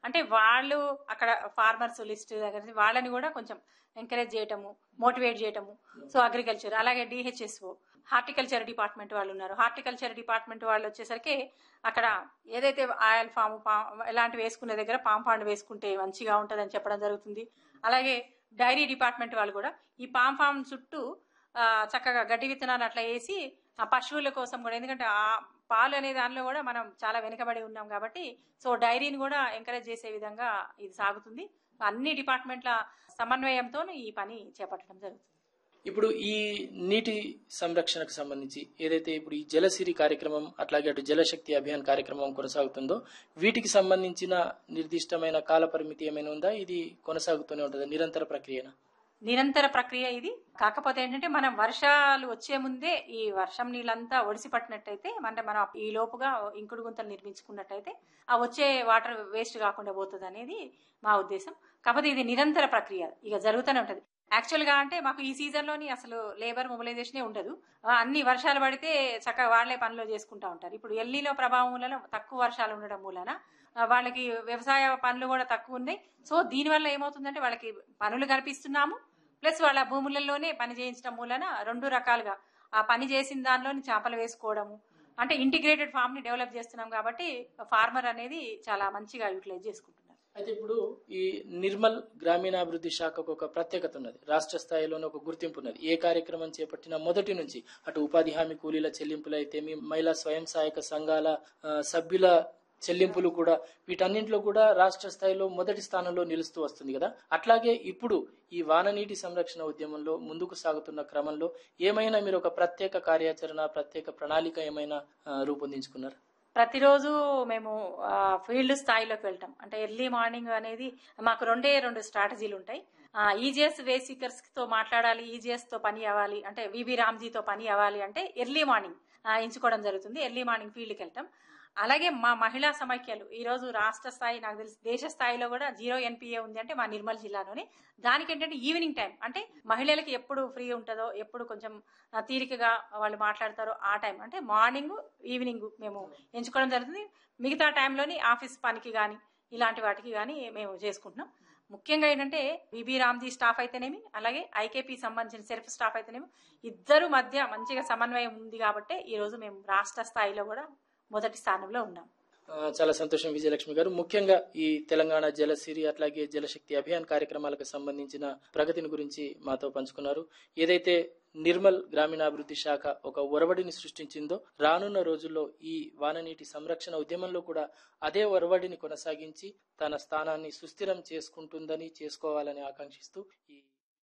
అంటే వాళ్ళు అక్కడ ఫార్మర్స్ లిస్ట్ దగ్గర నుంచి వాళ్ళని కూడా కొంచెం ఎంకరేజ్ చేయటము మోటివేట్ చేయటము సో అగ్రికల్చర్ అలాగే డిహెచ్ఎస్ఓ హార్టికల్చర్ డిపార్ట్మెంట్ వాళ్ళు ఉన్నారు హార్టికల్చర్ డిపార్ట్మెంట్ వాళ్ళు వచ్చేసరికి అక్కడ ఏదైతే ఆయిల్ ఫామ్ ఇలాంటివి వేసుకునే దగ్గర పామ్ పాండ్ వేసుకుంటే మంచిగా ఉంటుందని చెప్పడం జరుగుతుంది అలాగే డైరీ డిపార్ట్మెంట్ వాళ్ళు కూడా ఈ పామ్ ఫామ్ చుట్టూ ఆ, చక్కగా గడ్డి విత్తనాలు అట్లా వేసి ఆ పశువుల కోసం కూడా ఎందుకంటే ఆ పాలు అనే దానిలో కూడా మనం చాలా వెనుకబడి ఉన్నాం కాబట్టి సో డైరీని కూడా ఎంకరేజ్ చేసే విధంగా ఇది సాగుతుంది అన్ని డిపార్ట్మెంట్ల సమన్వయంతో ఈ పని చేపట్టడం జరుగుతుంది ఇప్పుడు ఈ నీటి సంరక్షణకు సంబంధించి ఏదైతే ఇప్పుడు ఈ జలసిరి కార్యక్రమం అట్లాగే అటు జలశక్తి అభియాన్ కార్యక్రమం కొనసాగుతుందో వీటికి సంబంధించిన నిర్దిష్టమైన కాల పరిమితి ఏమైనా ఉందా ఇది కొనసాగుతూనే ఉంటుందా నిరంతర ప్రక్రియనా నిరంతర ప్రక్రియ ఇది కాకపోతే ఏంటంటే మనం వర్షాలు వచ్చే ముందే ఈ వర్షం నీళ్ళంతా ఒడిసి పట్టినట్టయితే అంటే మనం ఈ లోపుగా ఇంకుడు గుంతలు నిర్మించుకున్నట్టయితే ఆ వచ్చే వాటర్ వేస్ట్ కాకుండా పోతుంది అనేది మా ఉద్దేశం కాకపోతే ఇది నిరంతర ప్రక్రియ ఇక జరుగుతూనే ఉంటుంది యాక్చువల్ గా అంటే మాకు ఈ సీజన్ లోని అసలు లేబర్ మొబిలైజేషన్ ఉండదు ఆ, అన్ని వర్షాలు పడితే చక్కగా వాళ్లే పనులు చేసుకుంటా ఉంటారు ఇప్పుడు ఎల్లీలో ప్రభావం వలన తక్కువ వర్షాలు ఉండడం మూలన ఆ, వాళ్ళకి వ్యవసాయ పనులు కూడా తక్కువ ఉన్నాయి సో దీనివల్ల ఏమవుతుందంటే వాళ్ళకి పనులు కల్పిస్తున్నాము ప్లస్ వాళ్ళ భూములలోనే పని చేయించడం మూలన రెండు రకాలుగా ఆ పని చేసిన దానిలోని చేపలు వేసుకోవడము అంటే ఇంటిగ్రేటెడ్ ఫామ్ ని డెవలప్ చేస్తున్నాం కాబట్టి ఫార్మర్ అనేది చాలా మంచిగా యూటిలైజ్ చేసుకుంటున్నారు అయితే ఇప్పుడు ఈ నిర్మల్ గ్రామీణాభివృద్ధి శాఖకు ఒక ప్రత్యేకత ఉన్నది రాష్ట్ర స్థాయిలోనే ఒక గుర్తింపు ఉన్నది ఏ కార్యక్రమం చేపట్టిన మొదటి నుంచి అటు ఉపాధి హామీ కూలీల చెల్లింపులు అయితే మీ మహిళా స్వయం సహాయక సంఘాల ఆ, సభ్యుల చెల్లింపులు కూడా వీటన్నింటిలో కూడా రాష్ట్ర స్థాయిలో మొదటి స్థానంలో నిలుస్తూ వస్తుంది కదా అట్లాగే ఇప్పుడు ఈ వాననీటి సంరక్షణ ఉద్యమంలో ముందుకు సాగుతున్న క్రమంలో ఏమైనా మీరు ఒక ప్రత్యేక కార్యాచరణ ప్రత్యేక ప్రణాళిక ఏమైనా ఆ, రూపొందించుకున్నారు ప్రతిరోజు మేము ఆ, ఫీల్డ్ స్థాయిలోకి వెళ్తాం అంటే ఎర్లీ మార్నింగ్ అనేది మాకు రెండే రెండు స్ట్రాటజీలు ఉంటాయి ఈజీఎస్ వేసికర్స్ తో మాట్లాడాలి ఈజీఎస్ తో పని అవ్వాలి అంటే విబి రామ్జీతో పని అవ్వాలి అంటే ఎర్లీ మార్నింగ్ ఆ, ఎంచుకోవడం జరుగుతుంది ఎర్లీ మార్నింగ్ ఫీల్డ్కి వెళ్తాం అలాగే మా మహిళా సమైక్యాలు ఈ రోజు రాష్ట్ర స్థాయి నాకు తెలిసి దేశ స్థాయిలో కూడా జీరో ఎన్పిఏ ఉంది అంటే మా నిర్మల్ జిల్లాలోనే దానికి ఏంటంటే ఈవినింగ్ టైం అంటే మహిళలకి ఎప్పుడు ఫ్రీ ఉంటుందో ఎప్పుడు కొంచెం ఆ, తీరికగా వాళ్ళు మాట్లాడతారో ఆ టైం అంటే మార్నింగ్ ఈవినింగ్ మేము ఎంచుకోవడం జరుగుతుంది మిగతా టైంలోని ఆఫీస్ పనికి కానీ ఇలాంటి వాటికి కానీ మేము చేసుకుంటున్నాం ముఖ్యంగా ఏంటంటే విబి రామ్జీ స్టాఫ్ అయితేనేమి అలాగే ఐకేపీ సంబంధించిన సెల్ఫ్ స్టాఫ్ అయితేనేమి ఇద్దరు మధ్య మంచిగా సమన్వయం ఉంది కాబట్టి ఈ రోజు మేము రాష్ట్ర స్థాయిలో కూడా మొదటి స్థానంలో ఉన్నాం ఆ, చాలా సంతోషం విజయలక్ష్మి గారు ముఖ్యంగా ఈ తెలంగాణ జలసిరి అట్లాగే జలశక్తి అభియాన్ కార్యక్రమాలకు సంబంధించిన ప్రగతిని గురించి మాతో పంచుకున్నారు ఏదైతే నిర్మల్ గ్రామీణాభివృద్ధి శాఖ ఒక ఒరవడిని సృష్టించిందో రానున్న రోజుల్లో ఈ వాననీటి సంరక్షణ ఉద్యమంలో కూడా అదే ఒరవడిని కొనసాగించి తన స్థానాన్ని సుస్థిరం చేసుకుంటుందని చేసుకోవాలని ఆకాంక్షిస్తూ ఈ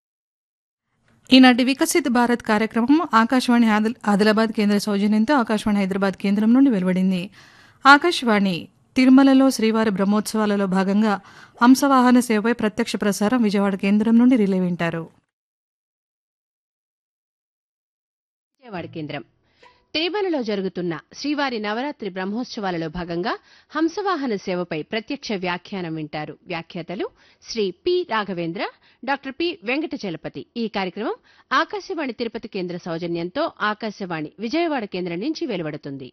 ఈనాటి వికసిత్ భారత్ కార్యక్రమం ఆకాశవాణి ఆదిల్- ఆదిలాబాద్ కేంద్ర సౌజన్యంతో ఆకాశవాణి హైదరాబాద్ కేంద్రం నుండి వెలువడింది ఆకాశవాణి తిరుమలలో శ్రీవారి బ్రహ్మోత్సవాలలో భాగంగా హంసవాహన సేవపై ప్రత్యక్ష ప్రసారం విజయవాడ కేంద్రం నుండి రిలే వింటారు విజయవాడ కేంద్రం తిరుమలలో జరుగుతున్న శ్రీవారి నవరాత్రి బ్రహ్మోత్సవాలలో భాగంగా హంసవాహన సేవపై ప్రత్యక్ష వ్యాఖ్యానం వింటారు వ్యాఖ్యాతలు Shri P Raghavendra doctor P Venkata Chalapathi ఈ కార్యక్రమం ఆకాశవాణి తిరుపతి కేంద్ర సౌజన్యంతో ఆకాశవాణి విజయవాడ కేంద్రం నుంచి వెలువడుతుంది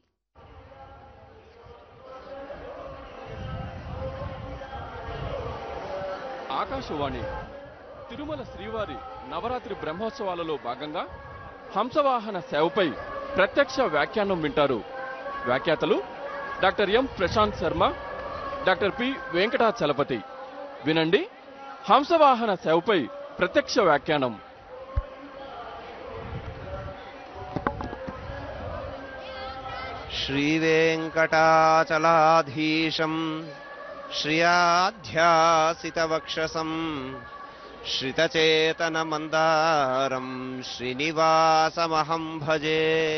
ఆకాశవాణి తిరుమల శ్రీవారి నవరాత్రి బ్రహ్మోత్సవాలలో భాగంగా హంసవాహన సేవపై ప్రత్యక్ష వ్యాఖ్యానం వింటారు వ్యాఖ్యాతలు doctor M Prashant Sharma doctor P Venkatachalapathi వినండి హంసవాహన సేవపై ప్రత్యక్ష వ్యాఖ్యానం श्रीवेङ्कटाचलाधीशम् श्रियाध्यासितवक्षसम् श्रितचेतनमन्दारम् శ్రీనివాసమహం భజే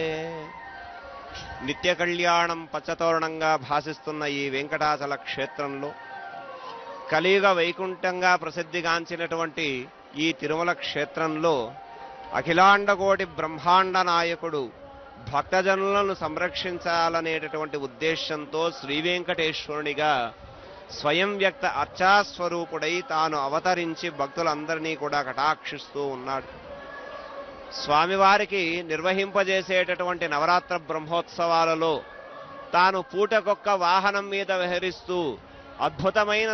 నిత్య కళ్యాణం పచ్చతోరణంగా భాసిస్తున్న ఈ వెంకటాచల క్షేత్రంలో కలియుగ వైకుంఠంగా ప్రసిద్ధిగాంచినటువంటి ఈ తిరుమల క్షేత్రంలో అఖిలాండకోటి బ్రహ్మాండ నాయకుడు భక్తజనులను సంరక్షించాలనేటటువంటి ఉద్దేశంతో శ్రీ వెంకటేశ్వరునిగా స్వయం వ్యక్త అర్చాస్వరూపుడై తాను అవతరించి భక్తులందరినీ కూడా కటాక్షిస్తూ ఉన్నాడు స్వామివారికి నిర్వహింపజేసేటటువంటి నవరాత్ర బ్రహ్మోత్సవాలలో తాను పూటకొక్క వాహనం మీద విహరిస్తూ అద్భుతమైన